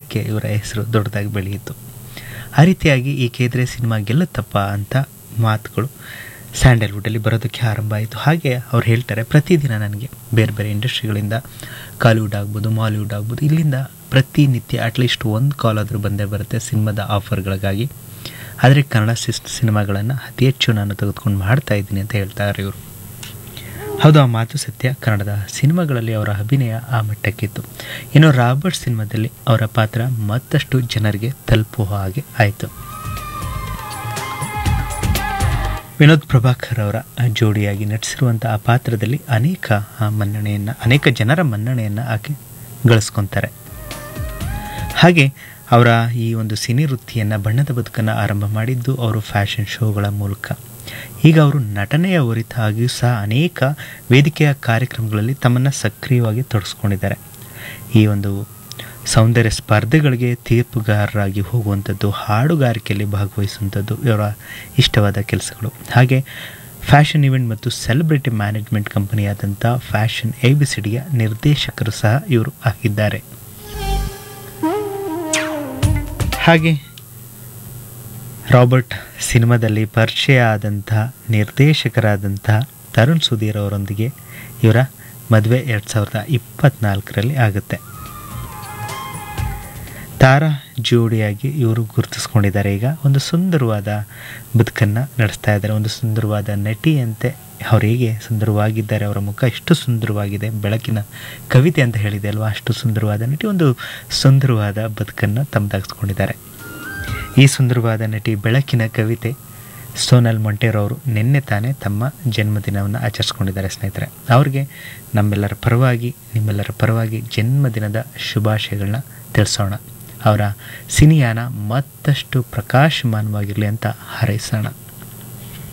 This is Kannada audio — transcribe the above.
ದಿನಕ್ಕೆ ಇವರ ಹೆಸರು ದೊಡ್ಡದಾಗಿ ಬೆಳೆಯಿತು ಆ ರೀತಿಯಾಗಿ ಈ ಕೇದ್ರೆ ಸಿನಿಮಾ ಗೆಲ್ಲುತ್ತಪ್ಪ ಅಂತ ಮಾತುಗಳು ಸ್ಯಾಂಡಲ್ವುಡಲ್ಲಿ ಬರೋದಕ್ಕೆ ಆರಂಭ ಆಯಿತು ಹಾಗೆ ಅವ್ರು ಹೇಳ್ತಾರೆ ಪ್ರತಿದಿನ ನನಗೆ ಬೇರೆ ಬೇರೆ ಇಂಡಸ್ಟ್ರಿಗಳಿಂದ ಕಾಲಿವುಡ್ ಆಗ್ಬೋದು ಮಾಲಿವುಡ್ ಆಗ್ಬೋದು ಇಲ್ಲಿಂದ ಪ್ರತಿನಿತ್ಯ ಅಟ್ಲೀಸ್ಟ್ ಒಂದು ಕಾಲ್ ಆದರೂ ಬಂದೇ ಬರುತ್ತೆ ಸಿನಿಮಾದ ಆಫರ್ಗಳಿಗಾಗಿ ಆದರೆ ಕನ್ನಡ ಸಿಸ್ ಸಿನಿಮಾಗಳನ್ನು ಅತಿ ಹೆಚ್ಚು ನಾನು ತೆಗೆದುಕೊಂಡು ಮಾಡ್ತಾ ಇದ್ದೀನಿ ಅಂತ ಹೇಳ್ತಾರೆ ಇವರು ಹೌದು ಆ ಮಾತು ಸತ್ಯ ಕನ್ನಡದ ಸಿನಿಮಾಗಳಲ್ಲಿ ಅವರ ಅಭಿನಯ ಆ ಮಟ್ಟಕ್ಕಿತ್ತು ಇನ್ನು ರಾಬರ್ಟ್ ಸಿನಿಮಾದಲ್ಲಿ ಅವರ ಪಾತ್ರ ಮತ್ತಷ್ಟು ಜನರಿಗೆ ತಲುಪುವ ಹಾಗೆ ಆಯಿತು ವಿನೋದ್ ಪ್ರಭಾಕರ್ ಅವರ ಜೋಡಿಯಾಗಿ ನಟಿಸಿರುವಂಥ ಆ ಪಾತ್ರದಲ್ಲಿ ಅನೇಕ ಆ, ಮನ್ನಣೆಯನ್ನು ಅನೇಕ ಜನರ ಮನ್ನಣೆಯನ್ನು ಆಕೆ ಗಳಿಸ್ಕೊತಾರೆ ಹಾಗೆ ಅವರ ಈ ಒಂದು ಸಿನಿ ವೃತ್ತಿಯನ್ನು ಬಣ್ಣದ ಬದುಕನ್ನು ಆರಂಭ ಮಾಡಿದ್ದು ಅವರು ಫ್ಯಾಷನ್ ಶೋಗಳ ಮೂಲಕ ಈಗ ಅವರು ನಟನೆಯ ಹೊರತಾಗಿಯೂ ಸಹ ಅನೇಕ ವೇದಿಕೆಯ ಕಾರ್ಯಕ್ರಮಗಳಲ್ಲಿ ತಮ್ಮನ್ನು ಸಕ್ರಿಯವಾಗಿ ತೊಡಗಿಸ್ಕೊಂಡಿದ್ದಾರೆ ಈ ಒಂದು ಸೌಂದರ್ಯ ಸ್ಪರ್ಧೆಗಳಿಗೆ ತೀರ್ಪುಗಾರರಾಗಿ ಹೋಗುವಂಥದ್ದು ಹಾಡುಗಾರಿಕೆಯಲ್ಲಿ ಭಾಗವಹಿಸುವಂಥದ್ದು ಇವರ ಇಷ್ಟವಾದ ಕೆಲಸಗಳು ಹಾಗೆ ಫ್ಯಾಷನ್ ಇವೆಂಟ್ ಮತ್ತು ಸೆಲೆಬ್ರಿಟಿ ಮ್ಯಾನೇಜ್ಮೆಂಟ್ ಕಂಪನಿಯಾದಂಥ ಫ್ಯಾಷನ್ ಎ ಬಿ ಸಿ ಡಿಯ ನಿರ್ದೇಶಕರು ಸಹ ಇವರು ಆಗಿದ್ದಾರೆ ಹಾಗೆ ರಾಬರ್ಟ್ ಸಿನಿಮಾದಲ್ಲಿ ಪರಿಚಯ ಆದಂತಹ ನಿರ್ದೇಶಕರಾದಂತಹ ತರುಣ್ ಸುಧೀರ್ ಅವರೊಂದಿಗೆ ಇವರ ಮದುವೆ ಎರಡು ಸಾವಿರದ ಇಪ್ಪತ್ತ್ನಾಲ್ಕರಲ್ಲಿ ಆಗುತ್ತೆ ತಾರಾ ಜೋಡಿಯಾಗಿ ಇವರು ಗುರುತಿಸ್ಕೊಂಡಿದ್ದಾರೆ ಈಗ ಒಂದು ಸುಂದರವಾದ ಬದುಕನ್ನು ನಡೆಸ್ತಾ ಇದ್ದಾರೆ ಒಂದು ಸುಂದರವಾದ ನಟಿಯಂತೆ ಅವ್ರು ಹೇಗೆ ಸುಂದರವಾಗಿದ್ದಾರೆ ಅವರ ಮುಖ ಎಷ್ಟು ಸುಂದರವಾಗಿದೆ ಬೆಳಕಿನ ಕವಿತೆ ಅಂತ ಹೇಳಿದೆ ಅಲ್ವಾ ಅಷ್ಟು ಸುಂದರವಾದ ನಟಿ ಒಂದು ಸುಂದರವಾದ ಬದುಕನ್ನು ತಮ್ಮದಾಗಿಸ್ಕೊಂಡಿದ್ದಾರೆ ಈ ಸುಂದರವಾದ ನಟಿ ಬೆಳಕಿನ ಕವಿತೆ ಸೋನಲ್ ಮೊಂಟೇರೋ ಅವರು ನಿನ್ನೆ ತಾನೇ ತಮ್ಮ ಜನ್ಮದಿನವನ್ನು ಆಚರಿಸ್ಕೊಂಡಿದ್ದಾರೆ ಸ್ನೇಹಿತರೆ ಅವ್ರಿಗೆ ನಮ್ಮೆಲ್ಲರ ಪರವಾಗಿ ನಿಮ್ಮೆಲ್ಲರ ಪರವಾಗಿ ಜನ್ಮದಿನದ ಶುಭಾಶಯಗಳನ್ನ ತಿಳಿಸೋಣ ಅವರ ಸಿನಿಯಾನ ಮತ್ತಷ್ಟು ಪ್ರಕಾಶಮಾನವಾಗಿರಲಿ ಅಂತ ಹಾರೈಸೋಣ